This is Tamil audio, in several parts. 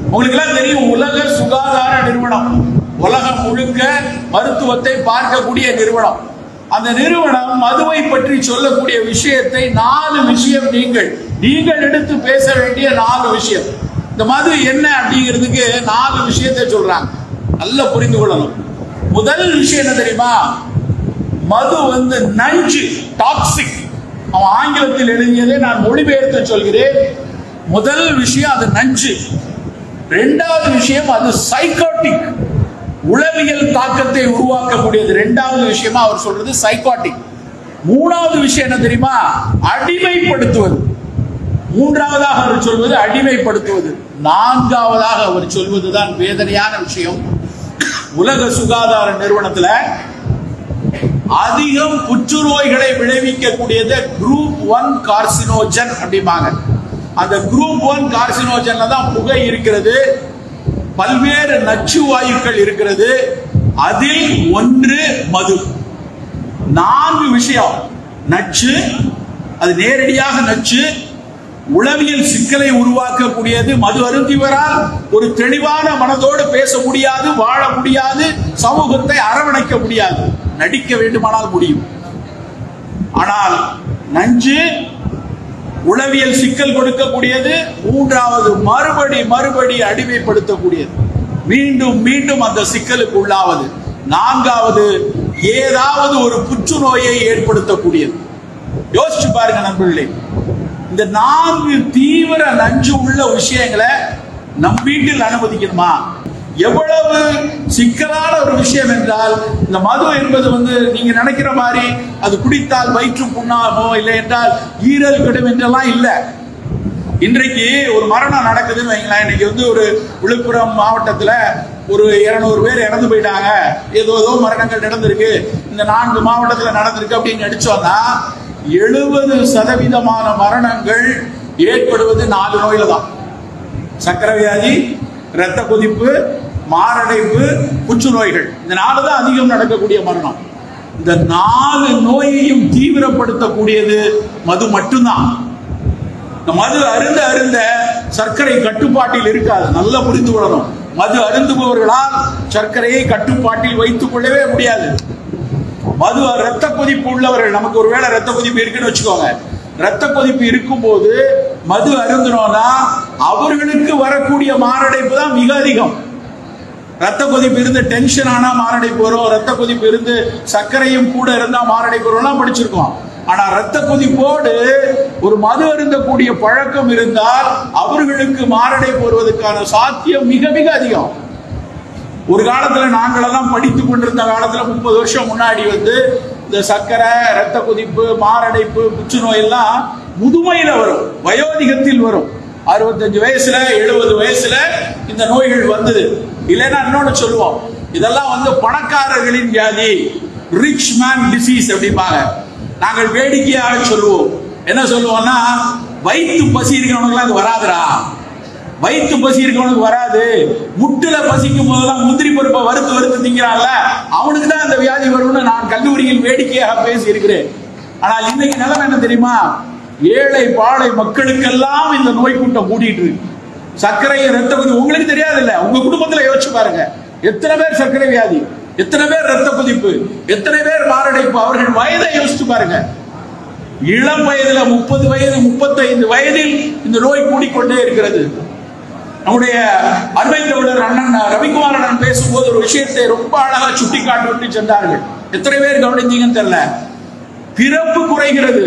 உங்களுக்கு எல்லாம் தெரியும் உலக சுகாதார நிறுவனம் உலகம் முழுக்க மருத்துவத்தை பார்க்கக்கூடிய நிறுவனம் அந்த நிறுவனம் மதுவை பற்றி சொல்லக்கூடிய விஷயத்தை நாலு விஷயம் நீங்கள் நீங்கள் எடுத்து பேச வேண்டிய நாலு விஷயம் இந்த மது என்ன அப்படிங்கிறதுக்கு நாலு விஷயத்தை சொல்றாங்க நல்லா புரிந்து கொள்ளணும் முதல் விஷயம் என்ன தெரியுமா மது வந்து நஞ்சு டாக்ஸிக் அவன் ஆங்கிலத்தில் எழுதியதை நான் மொழிபெயர்த்து சொல்கிறேன் முதல் விஷயம் அது நஞ்சு ரெண்டாவது விஷயம் அது சைக்காட்டிக் உளவியல் தாக்கத்தை உருவாக்கக்கூடியது ரெண்டாவது விஷயமா அவர் சொல்றது சைக்காட்டிக் மூணாவது விஷயம் என்ன தெரியுமா அடிமைப்படுத்துவது மூன்றாவதாக அவர் சொல்வது அடிமைப்படுத்துவது நான்காவதாக அவர் சொல்வதுதான் வேதனையான விஷயம் உலக சுகாதார நிறுவனத்துல அதிகம் புற்றுநோய்களை விளைவிக்கக்கூடியது குரூப் ஒன் கார்சினோஜன் அப்படிம்பாங்க அந்த குரூப் ஒன் கார்சினோஜன்ல தான் புகை இருக்கிறது பல்வேறு நச்சு வாயுக்கள் இருக்கிறது அதில் ஒன்று மது நான்கு விஷயம் நச்சு அது நேரடியாக நச்சு உளவியல் சிக்கலை உருவாக்கக்கூடியது மது அருந்திவரால் ஒரு தெளிவான மனதோடு பேச முடியாது வாழ முடியாது சமூகத்தை அரவணைக்க முடியாது நடிக்க வேண்டுமானால் முடியும் ஆனால் நஞ்சு உளவியல் சிக்கல் கொடுக்கக்கூடியது மூன்றாவது மறுபடி மறுபடி அடிமைப்படுத்தக்கூடியது மீண்டும் மீண்டும் அந்த சிக்கலுக்கு உள்ளாவது நான்காவது ஏதாவது ஒரு புற்றுநோயை ஏற்படுத்தக்கூடியது யோசிச்சு பாருங்க நண்பர்களே இந்த நான்கு தீவிர நஞ்சு உள்ள விஷயங்களை நம் வீட்டில் அனுமதிக்கணுமா எவ்வளவு சிக்கலான ஒரு விஷயம் என்றால் இந்த மது என்பது வந்து நீங்க நினைக்கிற மாதிரி அது குடித்தால் வயிற்று புண்ணாகும் இல்லை என்றால் ஈரல் கெடும் என்றெல்லாம் இல்லை இன்றைக்கு ஒரு மரணம் நடக்குதுன்னு வைங்களேன் இன்னைக்கு வந்து ஒரு விழுப்புரம் மாவட்டத்துல ஒரு இருநூறு பேர் இறந்து போயிட்டாங்க ஏதோ ஏதோ மரணங்கள் நடந்திருக்கு இந்த நான்கு மாவட்டத்துல நடந்திருக்கு அப்படின்னு அடிச்சோம்னா எழுபது சதவீதமான மரணங்கள் ஏற்படுவது நாலு நோயில தான் சக்கரை வியாதி இரத்த கொதிப்பு மாரடைப்பு புற்றுநோய்கள் இந்த நாலு தான் அதிகம் நடக்கக்கூடிய மரணம் இந்த நாலு நோயையும் தீவிரப்படுத்தக்கூடியது மது மட்டும்தான் இந்த மது அருந்த அருந்த சர்க்கரை கட்டுப்பாட்டில் இருக்காது நல்லா புரிந்து கொள்ளணும் மது அருந்துபவர்களால் சர்க்கரையை கட்டுப்பாட்டில் வைத்துக் கொள்ளவே முடியாது மது ரத்த கொதிப்பு உள்ளவர்கள் நமக்கு ஒருவேளை ரத்த கொதிப்பு இருக்குன்னு வச்சுக்கோங்க ரத்த கொதிப்பு இருக்கும்போது மது அருந்தினோம்னா அவர்களுக்கு வரக்கூடிய மாரடைப்பு தான் மிக அதிகம் ரத்த கொதிப்பு இருந்து டென்ஷன் ஆனா மாரடைப்பு வரும் ரத்த கொதிப்பு இருந்து சர்க்கரையும் கூட இருந்தா மாரடைப்பு வரும்லாம் படிச்சிருக்கோம் ஆனா ரத்த கொதிப்போடு ஒரு மது அருந்தக்கூடிய பழக்கம் இருந்தால் அவர்களுக்கு மாரடைப்பு வருவதற்கான சாத்தியம் மிக மிக அதிகம் ஒரு காலத்துல நாங்களெல்லாம் படித்து கொண்டிருந்த காலத்துல முப்பது வருஷம் முன்னாடி வந்து இந்த சர்க்கரை ரத்த கொதிப்பு மாரடைப்பு புற்றுநோய் எல்லாம் முதுமையில வரும் வயோதிகத்தில் வரும் அறுபத்தஞ்சு வயசுல எழுபது வயசுல இந்த நோய்கள் வந்தது இல்லைன்னா இன்னொன்னு சொல்லுவோம் இதெல்லாம் வந்து பணக்காரர்களின் வியாதி ரிச் மேன் டிசீஸ் அப்படிம்பாங்க நாங்கள் வேடிக்கையாக சொல்லுவோம் என்ன சொல்லுவோம்னா வயிற்று பசி இருக்கிறவனுக்குலாம் அது வராதுடா வயிற்று பசி இருக்கவனுக்கு வராது முட்டுல பசிக்கும் போதெல்லாம் முந்திரி பருப்பை வறுத்து வறுத்து திங்கிறான்ல அவனுக்கு தான் அந்த வியாதி வரும்னு நான் கல்லூரியில் வேடிக்கையாக பேசி இருக்கிறேன் ஆனால் இன்னைக்கு நிலைமை என்ன தெரியுமா ஏழை பாழை மக்களுக்கெல்லாம் இந்த நோய் கூட்டம் கூட்டிட்டு இருக்கு சர்க்கரை ரத்த கொதிப்பு உங்களுக்கு தெரியாது இல்ல உங்க குடும்பத்துல யோசிச்சு பாருங்க எத்தனை பேர் சர்க்கரை வியாதி எத்தனை பேர் ரத்த கொதிப்பு எத்தனை பேர் மாரடைப்பு அவர்கள் வயதை யோசிச்சு பாருங்க இளம் வயதுல முப்பது வயது முப்பத்தைந்து வயதில் இந்த நோய் கூடிக்கொண்டே இருக்கிறது நம்முடைய அருமை தோழர் அண்ணன் ரவிக்குமார் அண்ணன் பேசும்போது ஒரு விஷயத்தை ரொம்ப அழகா சுட்டி காட்டி சென்றார்கள் எத்தனை பேர் கவனிச்சீங்கன்னு தெரியல பிறப்பு குறைகிறது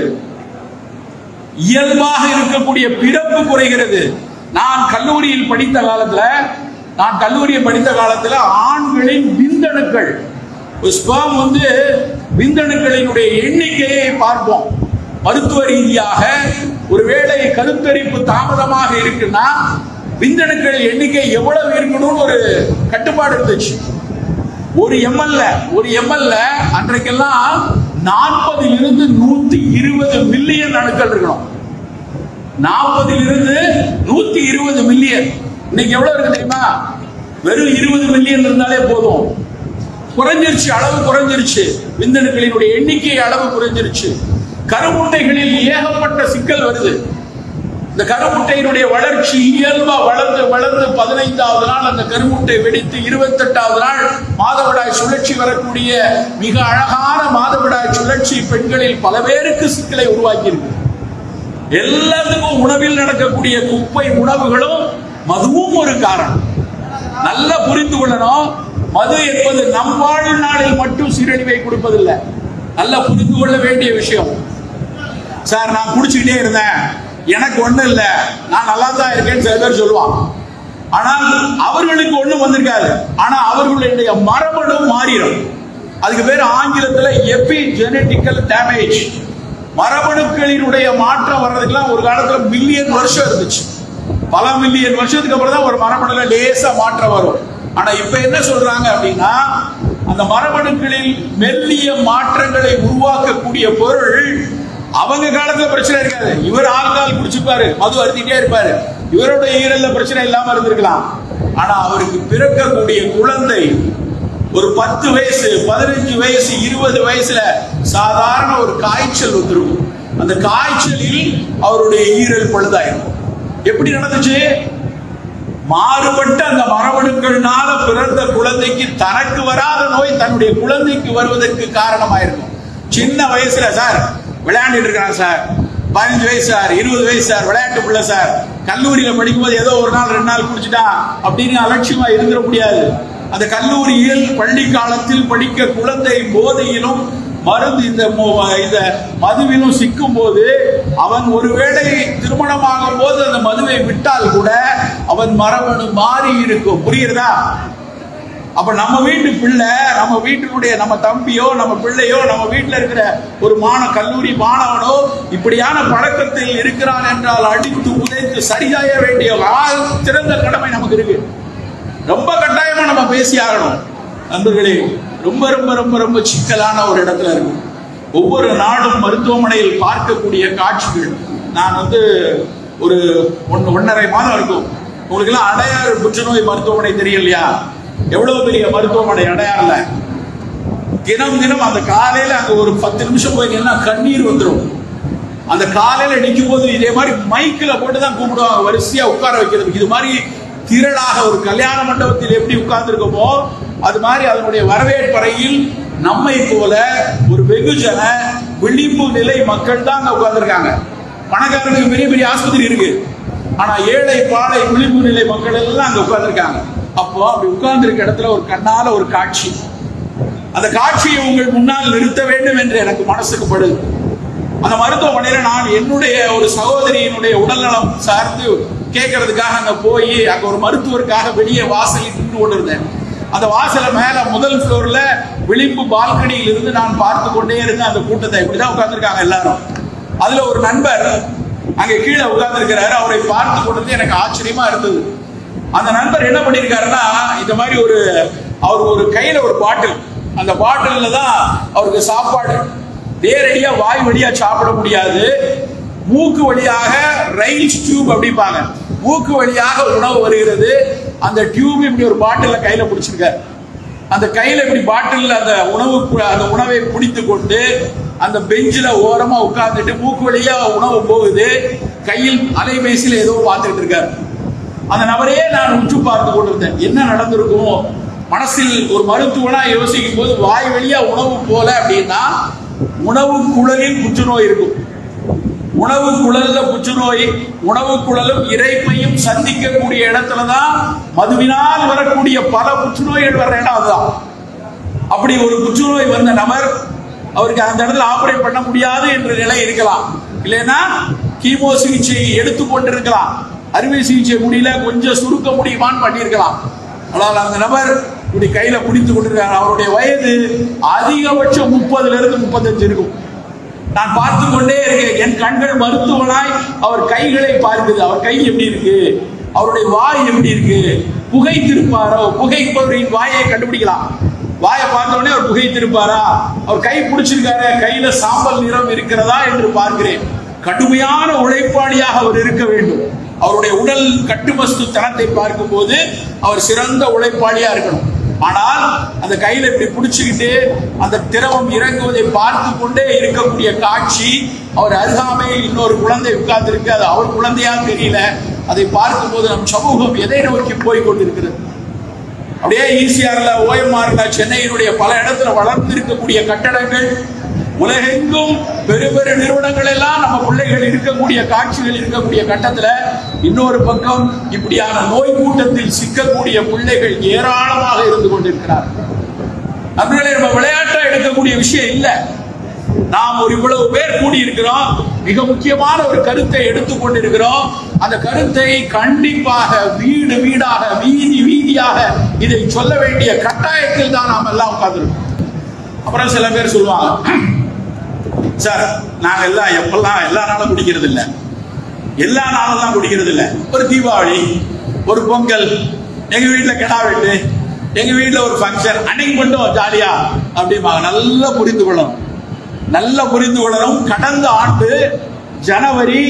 இயல்பாக இருக்கக்கூடிய பிறப்பு குறைகிறது நான் கல்லூரியில் படித்த காலத்துல நான் கல்லூரியில் படித்த காலத்துல ஆண்களின் விந்தணுக்கள் ஸ்பெர்ம் வந்து விந்தணுக்களினுடைய எண்ணிக்கையை பார்ப்போம் மருத்துவ ரீதியாக ஒருவேளை கருத்தரிப்பு தாமதமாக இருக்குன்னா விந்தணுக்கள் எண்ணிக்கை எவ்வளவு இருக்கணும்னு ஒரு கட்டுப்பாடு இருந்துச்சு ஒரு எம்எல்ஏ ஒரு எம்எல்ஏ அன்றைக்கெல்லாம் நாற்பதில் இருந்து நூத்தி இருபது மில்லியன் அணுக்கள் இருக்கணும் நாற்பதில் இருந்து நூத்தி இருபது மில்லியன் இன்னைக்கு எவ்வளவு இருக்கு தெரியுமா வெறும் இருபது மில்லியன் இருந்தாலே போதும் குறைஞ்சிருச்சு அளவு குறைஞ்சிருச்சு விந்தணுக்களினுடைய எண்ணிக்கை அளவு குறைஞ்சிருச்சு கருமுட்டைகளில் ஏகப்பட்ட சிக்கல் வருது இந்த கருமுட்டையினுடைய வளர்ச்சி இயல்பா வளர்ந்து வளர்ந்து பதினைந்தாவது நாள் அந்த கருமுட்டை வெடித்து இருபத்தெட்டாவது நாள் மாதவிடாய் சுழற்சி வரக்கூடிய மிக அழகான மாதவிடாய் சுழற்சி பெண்களில் பல பேருக்கு சிக்கலை உருவாக்கியிருக்கு எல்லாத்துக்கும் உணவில் நடக்கக்கூடிய குப்பை உணவுகளும் மதுவும் ஒரு காரணம் நல்லா புரிந்து கொள்ளணும் மது என்பது நம் வாழ்நாளில் மட்டும் சீரழிவை கொடுப்பதில்லை நல்லா புரிந்து கொள்ள வேண்டிய விஷயம் சார் நான் குடிச்சுக்கிட்டே இருந்தேன் எனக்கு ஒண்ணும் இல்ல நான் நல்லா தான் இருக்கேன்னு சில பேர் சொல்லுவான் ஆனால் அவர்களுக்கு ஒண்ணும் வந்திருக்காது ஆனா அவர்களுடைய மரபணு மாறிடும் அதுக்கு பேர் ஆங்கிலத்துல எபி ஜெனட்டிக்கல் டேமேஜ் மரபணுக்களினுடைய மாற்றம் வர்றதுக்கெல்லாம் ஒரு காலத்துல மில்லியன் வருஷம் இருந்துச்சு பல மில்லியன் வருஷத்துக்கு அப்புறம் தான் ஒரு மரபணுல லேசா மாற்றம் வரும் ஆனா இப்ப என்ன சொல்றாங்க அப்படின்னா அந்த மரபணுக்களில் மெல்லிய மாற்றங்களை உருவாக்கக்கூடிய பொருள் அவங்க காலத்துல பிரச்சனை இருக்காது இவர் ஆள்கால் குடிச்சுப்பாரு மது அருந்திட்டே இருப்பாரு இவருடைய ஈரல்ல பிரச்சனை இல்லாம இருந்திருக்கலாம் ஆனா அவருக்கு பிறக்கக்கூடிய குழந்தை ஒரு பத்து வயசு பதினஞ்சு வயசு இருபது வயசுல சாதாரண ஒரு காய்ச்சல் வந்துரும் அந்த காய்ச்சலில் அவருடைய ஈரல் பழுதாயிரும் எப்படி நடந்துச்சு மாறுபட்ட அந்த மரபணுக்கள்னால பிறந்த குழந்தைக்கு தனக்கு வராத நோய் தன்னுடைய குழந்தைக்கு வருவதற்கு காரணமாயிருக்கும் சின்ன வயசுல சார் விளையாண்டுட்டு இருக்காங்க சார் பதினஞ்சு வயசு சார் இருபது வயசு சார் விளையாட்டு பிள்ளை சார் கல்லூரியில படிக்கும்போது ஏதோ ஒரு நாள் ரெண்டு நாள் குடிச்சிட்டான் அப்படின்னு அலட்சியமா இருந்துட முடியாது அந்த கல்லூரியில் பள்ளி காலத்தில் படிக்க குழந்தை போதையிலும் மருந்து இந்த மு- இந்த மதுவிலும் சிக்கும் போது அவன் ஒருவேளை திருமணமாகும் போது அந்த மதுவை விட்டால் கூட அவன் மரபணு மாறி இருக்கும் புரியுறதா அப்ப நம்ம வீட்டு பிள்ளை நம்ம வீட்டினுடைய நம்ம தம்பியோ நம்ம பிள்ளையோ நம்ம வீட்டுல இருக்கிற ஒரு மாண கல்லூரி மாணவனோ இப்படியான பழக்கத்தில் இருக்கிறான் என்றால் அடித்து உதைத்து சரியாய வேண்டிய ஆ- சிறந்த கடமை நமக்கு இருக்கு ரொம்ப கட்டாயமா நம்ம பேசி ஆகணும் நண்பர்களே ரொம்ப ரொம்ப ரொம்ப ரொம்ப சிக்கலான ஒரு இடத்துல இருக்கு ஒவ்வொரு நாடும் மருத்துவமனையில் பார்க்கக்கூடிய காட்சிகள் நான் வந்து ஒரு ஒன்று ஒன்றரை மாதம் இருக்கும் உங்களுக்கு எல்லாம் அடையாறு புற்றுநோய் மருத்துவமனை தெரியும் இல்லையா எவ்வளவு பெரிய மருத்துவமனை அடையாறுல தினம் தினம் அந்த காலையில அங்க ஒரு பத்து நிமிஷம் போய் நின்னா கண்ணீர் வந்துடும் அந்த காலையில நிற்கும் போது இதே மாதிரி மைக்கில் போட்டு தான் கூப்பிடுவாங்க வரிசையா உட்கார வைக்கிறதுக்கு இது மாதிரி திரளாக ஒரு கல்யாண மண்டபத்தில் எப்படி உட்கார்ந்துருக்கோமோ அது மாதிரி அதனுடைய வரவேற்பறையில் நம்மை போல ஒரு வெகுஜன விளிம்பு நிலை மக்கள் தான் அங்க உட்கார்ந்துருக்காங்க பணக்காரனுக்கு பெரிய பெரிய ஆஸ்பத்திரி இருக்கு ஆனா ஏழை பாழை விளிம்பு நிலை மக்கள் எல்லாம் அங்க உட்கார்ந்துருக்காங்க அப்போ அப்படி உட்கார்ந்துருக்க இடத்துல ஒரு கண்ணால ஒரு காட்சி அந்த காட்சியை உங்கள் முன்னால் நிறுத்த வேண்டும் என்று எனக்கு மனசுக்கு படுது அந்த மருத்துவமனையில நான் என்னுடைய ஒரு சகோதரியினுடைய உடல்நலம் சார்ந்து கேட்கறதுக்காக அங்க போய் அங்க ஒரு மருத்துவருக்காக வெளியே வாசலில் நின்று கொண்டிருந்தேன் அந்த வாசல மேல முதல் ஃப்ளோர்ல விளிம்பு பால்கனியில் இருந்து நான் பார்த்து கொண்டே இருந்தேன் அந்த கூட்டத்தை இப்படிதான் உட்கார்ந்துருக்காங்க எல்லாரும் அதுல ஒரு நண்பர் அங்க கீழே உட்கார்ந்துருக்கிறாரு அவரை பார்த்து கொண்டது எனக்கு ஆச்சரியமா இருந்தது அந்த நண்பர் என்ன பண்ணியிருக்காருன்னா இந்த மாதிரி ஒரு அவர் ஒரு கையில ஒரு பாட்டில் அந்த பாட்டில்ல தான் அவருக்கு சாப்பாடு நேரடியா வாய் வழியா சாப்பிட முடியாது மூக்கு வழியாக ரயில் டியூப் அப்படிம்பாங்க மூக்கு வழியாக உணவு வருகிறது அந்த டியூப் இப்படி ஒரு பாட்டில்ல கையில பிடிச்சிருக்காரு அந்த கையில இப்படி பாட்டில் அந்த உணவு கு- அந்த உணவை பிடித்து கொண்டு அந்த பெஞ்சில ஓரமா உட்கார்ந்துட்டு மூக்கு வழியா உணவு போகுது கையில் அலைபேசியில ஏதோ பார்த்துட்டு இருக்காரு அந்த நபரையே நான் உற்று பார்த்து கொண்டிருந்தேன் என்ன நடந்திருக்கும் மனசில் ஒரு மருத்துவனா யோசிக்கும் போது வாய் வழியா உணவு போல அப்படின்னா உணவு குழலில் புற்றுநோய் இருக்கும் உணவு குழல்ல புற்றுநோய் உணவு குழலும் இறைப்பையும் சந்திக்கக்கூடிய இடத்துல தான் மதுவினால் வரக்கூடிய பல புற்றுநோய்கள் வர்ற இடம் அதுதான் அப்படி ஒரு புற்றுநோய் வந்த நபர் அவருக்கு அந்த இடத்துல ஆபரேட் பண்ண முடியாது என்ற நிலை இருக்கலாம் இல்லைன்னா கீமோ சிகிச்சை எடுத்துக்கொண்டிருக்கலாம் அறுவை சிகிச்சை முடியல கொஞ்சம் சுருக்க முடியுமான்னு பண்ணியிருக்கலாம் ஆனால் அந்த நபர் இப்படி கையில பிடித்து கொண்டிருக்கார் அவருடைய வயது அதிகபட்சம் முப்பதுல இருந்து முப்பத்தஞ்சு இருக்கும் நான் பார்த்து கொண்டே இருக்கேன் என் கண்கள் மருத்துவனாய் அவர் கைகளை பார்க்குது அவர் கை எப்படி இருக்கு அவருடைய வாய் எப்படி இருக்கு புகைத்திருப்பாரோ புகைப்பவரின் வாயை கண்டுபிடிக்கலாம் வாயை பார்த்த உடனே அவர் புகைத்திருப்பாரா அவர் கை பிடிச்சிருக்காரு கையில சாம்பல் நிறம் இருக்கிறதா என்று பார்க்கிறேன் கடுமையான உழைப்பாளியாக அவர் இருக்க வேண்டும் அவருடைய உடல் கட்டுமஸ்து தனத்தை பார்க்கும்போது அவர் சிறந்த உழைப்பாளியா இருக்கணும் ஆனால் அந்த கையில இப்படி பிடிச்சுக்கிட்டு அந்த திரவம் இறங்குவதை பார்த்து கொண்டே இருக்கக்கூடிய காட்சி அவர் அருகாமையில் இன்னொரு குழந்தை உட்கார்ந்திருக்கு அது அவர் குழந்தையா தெரியல அதை பார்க்கும்போது நம் சமூகம் எதை நோக்கி போய் கொண்டிருக்கிறது அப்படியே ஈசிஆர்ல ஓஎம்ஆர்ல சென்னையினுடைய பல இடத்துல வளர்ந்து இருக்கக்கூடிய கட்டடங்கள் உலகெங்கும் பெரு பெரு நிறுவனங்கள் எல்லாம் நம்ம பிள்ளைகள் இருக்கக்கூடிய காட்சிகள் இருக்கக்கூடிய கட்டத்துல இன்னொரு பக்கம் இப்படியான நோய் கூட்டத்தில் சிக்கக்கூடிய பிள்ளைகள் ஏராளமாக இருந்து கொண்டிருக்கிறார் நண்பர்களே நம்ம விளையாட்டா எடுக்கக்கூடிய விஷயம் இல்ல நாம் ஒரு இவ்வளவு பேர் கூடி இருக்கிறோம் மிக முக்கியமான ஒரு கருத்தை எடுத்துக்கொண்டிருக்கிறோம் அந்த கருத்தை கண்டிப்பாக வீடு வீடாக வீதி வீதியாக இதை சொல்ல வேண்டிய கட்டாயத்தில் தான் நாம் எல்லாம் உட்கார்ந்துருக்கோம் அப்புறம் சில பேர் சொல்லுவாங்க சார் நாங்க எல்லாம் எப்பெல்லாம் எல்லா நாளும் குடிக்கிறது இல்ல எல்லா நாளும் தான் குடிக்கிறது இல்ல ஒரு தீபாவளி ஒரு பொங்கல் எங்க வீட்டுல கிடா வெட்டு எங்க வீட்டுல ஒரு ஃபங்க்ஷன் அன்னைக்கு மட்டும் ஜாலியா அப்படிம்பாங்க நல்லா புரிந்து கொள்ளணும் நல்லா புரிந்து கொள்ளணும் கடந்த ஆண்டு ஜனவரி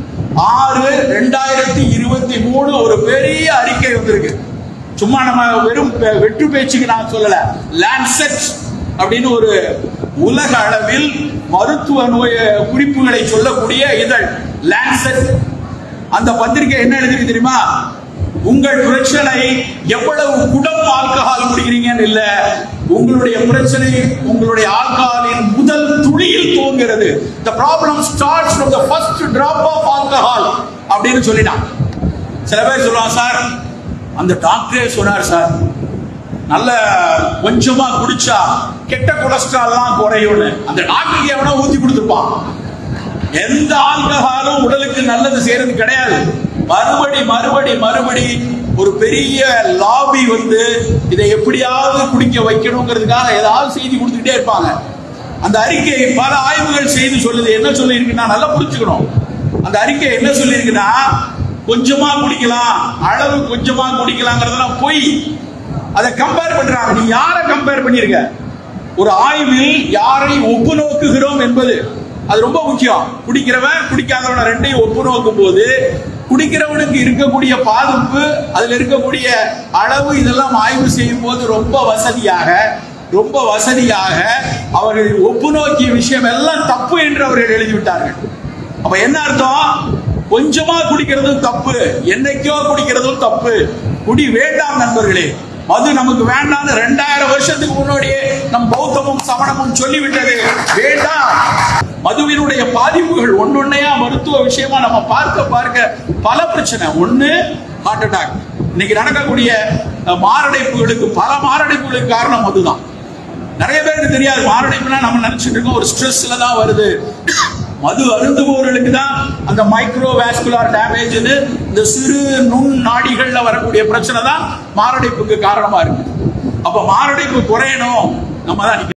ஆறு ரெண்டாயிரத்தி இருபத்தி மூணு ஒரு பெரிய அறிக்கை வந்திருக்கு சும்மா நம்ம வெறும் பெ- வெற்று பேச்சுக்கு நான் சொல்லல லான்செட் அப்படின்னு ஒரு உலக அளவில் மருத்துவ நோய் குறிப்புகளை சொல்லக்கூடிய இதழ் லான்செட் அந்த பத்திரிகை என்ன எழுதிருக்கு தெரியுமா உங்கள் பிரச்சனை எவ்வளவு குடம் ஆல்கஹால் குடிக்கிறீங்கன்னு இல்ல உங்களுடைய பிரச்சனை உங்களுடைய ஆல்கஹாலின் முதல் துளியில் துவங்கிறது the problem starts from the first drop of alcohol அப்படின்னு சொல்லிட்டான் சில பேர் சொல்லுவாங்க சார் அந்த டாக்டரே சொன்னார் சார் நல்ல கொஞ்சமா குடிச்சா கெட்ட கொலஸ்ட்ரால்லாம் குறையும்னு அந்த டாக்டருக்கு எவனோ ஊத்தி கொடுத்துருப்பான் எந்த ஆல்கஹாலும் உடலுக்கு நல்லது செய்யறது கிடையாது மறுபடி மறுபடி மறுபடி ஒரு பெரிய லாபி வந்து இதை எப்படியாவது குடிக்க வைக்கணுங்கிறதுக்காக ஏதாவது செய்தி கொடுத்துக்கிட்டே இருப்பாங்க அந்த அறிக்கை பல ஆய்வுகள் செய்து சொல்லுது என்ன சொல்லி இருக்குன்னா நல்லா புரிஞ்சுக்கணும் அந்த அறிக்கை என்ன சொல்லியிருக்குன்னா கொஞ்சமா குடிக்கலாம் அளவு கொஞ்சமா குடிக்கலாங்கிறதெல்லாம் பொய் அதை கம்பேர் பண்றாங்க நீ யாரை கம்பேர் பண்ணிருக்க ஒரு ஆய்வில் யாரை ஒப்பு நோக்குகிறோம் என்பது அது ரொம்ப முக்கியம் குடிக்கிறவன் குடிக்காதவன ரெண்டையும் ஒப்பு நோக்கும் போது குடிக்கிறவனுக்கு இருக்கக்கூடிய பாதிப்பு அதுல இருக்கக்கூடிய அளவு இதெல்லாம் ஆய்வு செய்யும் போது ரொம்ப வசதியாக ரொம்ப வசதியாக அவர்கள் ஒப்பு நோக்கிய விஷயம் எல்லாம் தப்பு என்று அவர்கள் எழுதிவிட்டார்கள் அப்ப என்ன அர்த்தம் கொஞ்சமா குடிக்கிறதும் தப்பு என்னைக்கோ குடிக்கிறதும் தப்பு குடி வேண்டாம் நண்பர்களே மது நமக்கு வேண்டாம்னு ரெண்டாயிரம் வருஷத்துக்கு முன்னாடியே நம் பௌத்தமும் சமணமும் சொல்லிவிட்டது வேண்டாம் மதுவினுடைய பாதிப்புகள் ஒன்னொன்னையா மருத்துவ விஷயமா நம்ம பார்க்க பார்க்க பல பிரச்சனை ஒண்ணு ஹார்ட் அட்டாக் இன்னைக்கு நடக்கக்கூடிய அஹ், மாரடைப்புகளுக்கு பல மாரடைப்புகளுக்கு காரணம் மதுதான் நிறைய பேருக்கு தெரியாது மாரடைப்புனா நம்ம நினைச்சிட்டு இருக்கோம் ஒரு ஸ்ட்ரெஸ்ல தான் வருது மது அருந்துபவர்களுக்கு தான் அந்த மைக்ரோ வாஸ்குலார் டேமேஜ்னு இந்த சிறு நுண் நாடிகள்ல வரக்கூடிய பிரச்சனை தான் மாரடைப்புக்கு காரணமா இருக்கு அப்ப மாரடைப்பு குறையணும் நம்ம தான்